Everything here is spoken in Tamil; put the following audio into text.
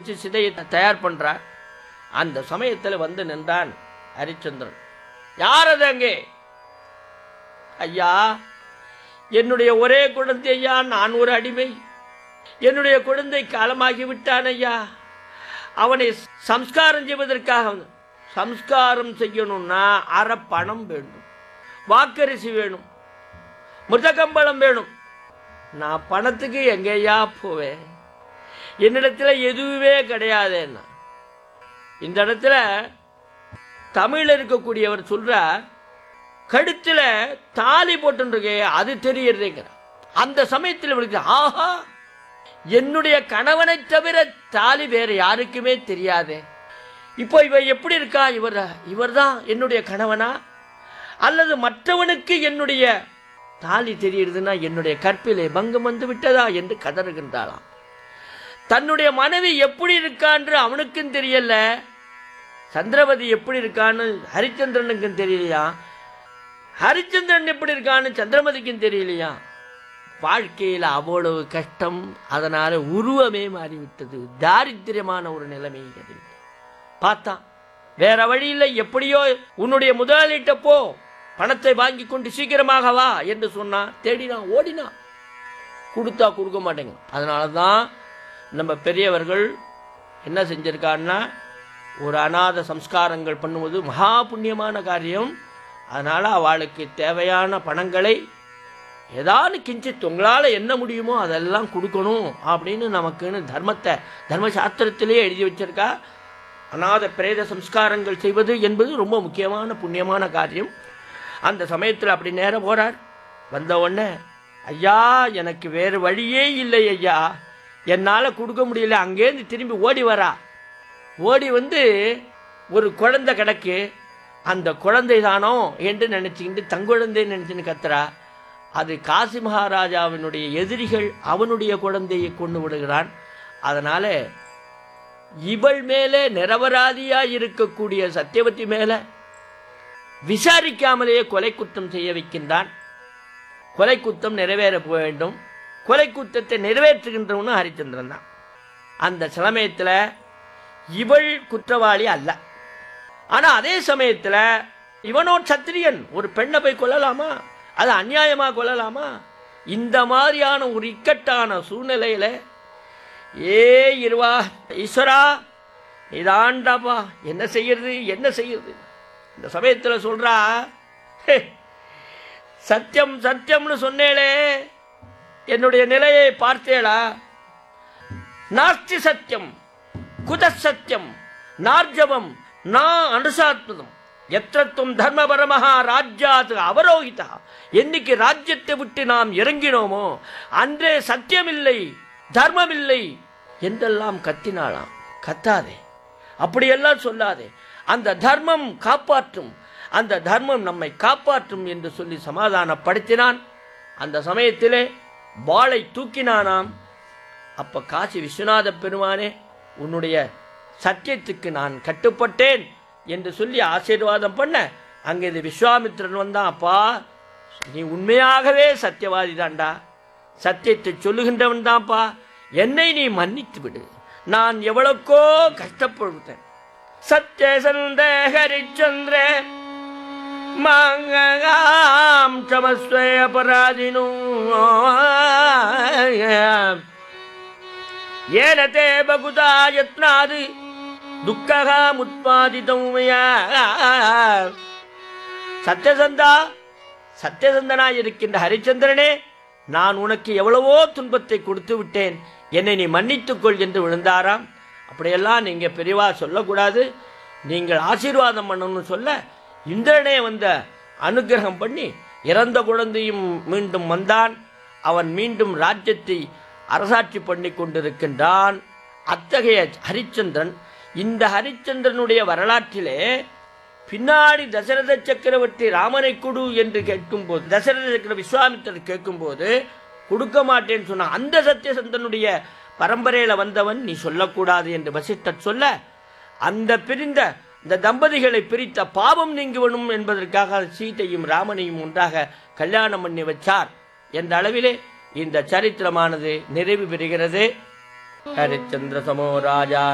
வச்சு சிதையை தயார் பண்றார் அந்த சமயத்தில் வந்து நின்றான் ஹரிச்சந்திரன் யார் அது அங்கே ஐயா என்னுடைய ஒரே குழந்தை ஐயா நான் ஒரு அடிமை என்னுடைய குழந்தை காலமாகி விட்டான் ஐயா அவனை சம்ஸ்காரம் செய்வதற்காக வந்து- சம்ஸ்காரம் செய்யணும்னா அரை பணம் வேண்டும் வாக்கரிசி வேணும் மிருதகம்பளம் வேணும் நான் பணத்துக்கு எங்கேயா போவேன் என்னிடத்துல எதுவுமே கிடையாதுன்னா இந்த இடத்துல தமிழ்ல இருக்கக்கூடியவர் சொல்றார் கழுத்துல தாலி போட்டுருக்கே அது தெரியறதுங்கிற அந்த சமயத்தில் இவளுக்கு ஆஹா என்னுடைய கணவனை தவிர தாலி வேற யாருக்குமே தெரியாதே இப்போ இவ எப்படி இருக்கா இவர் இவர்தான் என்னுடைய கணவனா அல்லது மற்றவனுக்கு என்னுடைய தாலி தெரியுதுன்னா என்னுடைய கற்பிலே பங்கம் வந்து விட்டதா என்று கதறுகின்றாளாம் தன்னுடைய மனைவி எப்படி இருக்கான்று அவனுக்கும் தெரியல சந்திரவதி எப்படி இருக்கான்னு ஹரிச்சந்திரனுக்கும் தெரியலையா ஹரிச்சந்திரன் எப்படி இருக்கான்னு சந்திரமதிக்கும் தெரியலையா வாழ்க்கையில் அவ்வளவு கஷ்டம் அதனால உருவமே மாறிவிட்டது தாரித்திரியமான ஒரு நிலைமை அது பார்த்தான் வேற வழி இல்லை எப்படியோ உன்னுடைய முதலாளிட்ட போ பணத்தை வாங்கி கொண்டு சீக்கிரமாக வா என்று சொன்னான் தேடினான் ஓடினான் கொடுத்தா கொடுக்க மாட்டேங்க அதனால தான் நம்ம பெரியவர்கள் என்ன செஞ்சிருக்கான்னா ஒரு அநாத சம்ஸ்காரங்கள் பண்ணுவது மகா புண்ணியமான காரியம் அதனால் அவளுக்கு தேவையான பணங்களை ஏதாவது கிஞ்சித் உங்களால் என்ன முடியுமோ அதெல்லாம் கொடுக்கணும் அப்படின்னு நமக்குன்னு தர்மத்தை தர்மசாஸ்திரத்திலே எழுதி வச்சிருக்கா அநாத பிரேத சம்ஸ்காரங்கள் செய்வது என்பது ரொம்ப முக்கியமான புண்ணியமான காரியம் அந்த சமயத்தில் அப்படி நேரம் போறார் வந்த உடனே ஐயா எனக்கு வேறு வழியே இல்லை ஐயா என்னால் கொடுக்க முடியல அங்கேருந்து திரும்பி ஓடி வரா ஓடி வந்து ஒரு குழந்தை கிடக்கு அந்த குழந்தை தானோ என்று நினைச்சுக்கிட்டு தங்குழந்தை நினைச்சுன்னு கத்துறா அது காசி மகாராஜாவினுடைய எதிரிகள் அவனுடைய குழந்தையை கொண்டு விடுகிறான் அதனால இவள் மேலே நிரபராதியா இருக்கக்கூடிய சத்தியவதி மேல விசாரிக்காமலேயே கொலை குற்றம் செய்ய வைக்கின்றான் கொலை குற்றம் நிறைவேற வேண்டும் கொலை குற்றத்தை நிறைவேற்றுகின்றவனும் ஹரிச்சந்திரன் தான் அந்த சமயத்தில் இவள் குற்றவாளி அல்ல ஆனா அதே சமயத்தில் இவனோ சத்திரியன் ஒரு பெண்ணை போய் கொல்லலாமா அது அநியாயமா கொல்லலாமா இந்த மாதிரியான ஒரு இக்கட்டான சூழ்நிலையில ஏ இருவா ஈஸ்வரா இதாண்டாப்பா என்ன செய்யறது என்ன செய்யறது இந்த சமயத்தில் சொல்றா "ஹே, சத்தியம் சத்தியம்னு சொன்னேளே என்னுடைய நிலையை பார்த்தேளா நாஸ்தி சத்தியம் குத சத்தியம் நார்ஜவம் நா அனுசாத்மதம் எத்தத்துவம் தர்மபரமஹா ராஜ்யாத் அவரோகிதா என்னைக்கு ராஜ்யத்தை விட்டு நாம் இறங்கினோமோ அன்றே சத்தியமில்லை தர்மமில்லை என்றெல்லாம் கத்தினாளாம் கத்தாதே அப்படியெல்லாம் சொல்லாதே அந்த தர்மம் காப்பாற்றும் அந்த தர்மம் நம்மை காப்பாற்றும் என்று சொல்லி சமாதானப்படுத்தினான் அந்த சமயத்திலே வாளை தூக்கினானாம் அப்ப காசி விஸ்வநாத பெருமானே உன்னுடைய சத்தியத்துக்கு நான் கட்டுப்பட்டேன் என்று சொல்லி ஆசீர்வாதம் பண்ண அங்கே இது விஸ்வாமித்திரன் வந்தான் அப்பா நீ உண்மையாகவே சத்தியவாதி தான்டா சத்தியத்தை சொல்லுகின்றவன் தான்ப்பா என்னை நீ மன்னித்து விடு நான் எவ்வளவுக்கோ கஷ்டப்படுத்தேன் சத்யசந்த ஹரிச்சந்திர மாங்காம் சமஸ்வய அபராதினு येन ते बहुधा यत्नात् दुःखः मुत्पादितं मया சத்யசந்தா சத்யசந்தனாய் இருக்கின்ற ஹரிச்சந்திரனே நான் உனக்கு எவ்வளவோ துன்பத்தை கொடுத்து விட்டேன் என்னை நீ மன்னித்துக் கொள் என்று விழுந்தாராம் அப்படியெல்லாம் நீங்க பெரியவா சொல்லக்கூடாது நீங்கள் ஆசீர்வாதம் பண்ணணும்னு சொல்ல இந்திரனே வந்த அனுகிரகம் பண்ணி இறந்த குழந்தையும் மீண்டும் வந்தான் அவன் மீண்டும் ராஜ்யத்தை அரசாட்சி பண்ணி கொண்டிருக்கின்றான் அத்தகைய ஹரிச்சந்திரன் இந்த ஹரிச்சந்திரனுடைய வரலாற்றிலே பின்னாடி தசரத சக்கரவர்த்தி ராமனை கொடு என்று கேட்கும்போது தசரத சக்கர விஸ்வாமித்திரர் கேட்கும்போது கொடுக்க மாட்டேன்னு சொன்ன அந்த சத்தியசந்தனுடைய பரம்பரையில வந்தவன் நீ சொல்லக்கூடாது என்று வசிஷ்டர் சொல்ல அந்த பிரிந்த இந்த தம்பதிகளை பிரித்த பாவம் நீங்குவனும் என்பதற்காக சீதையும் ராமனையும் ஒன்றாக கல்யாணம் பண்ணி வச்சார் என்ற அளவிலே இந்த சரித்திரமானது நிறைவு பெறுகிறது ஹரிச்சந்திர சமோ ராஜா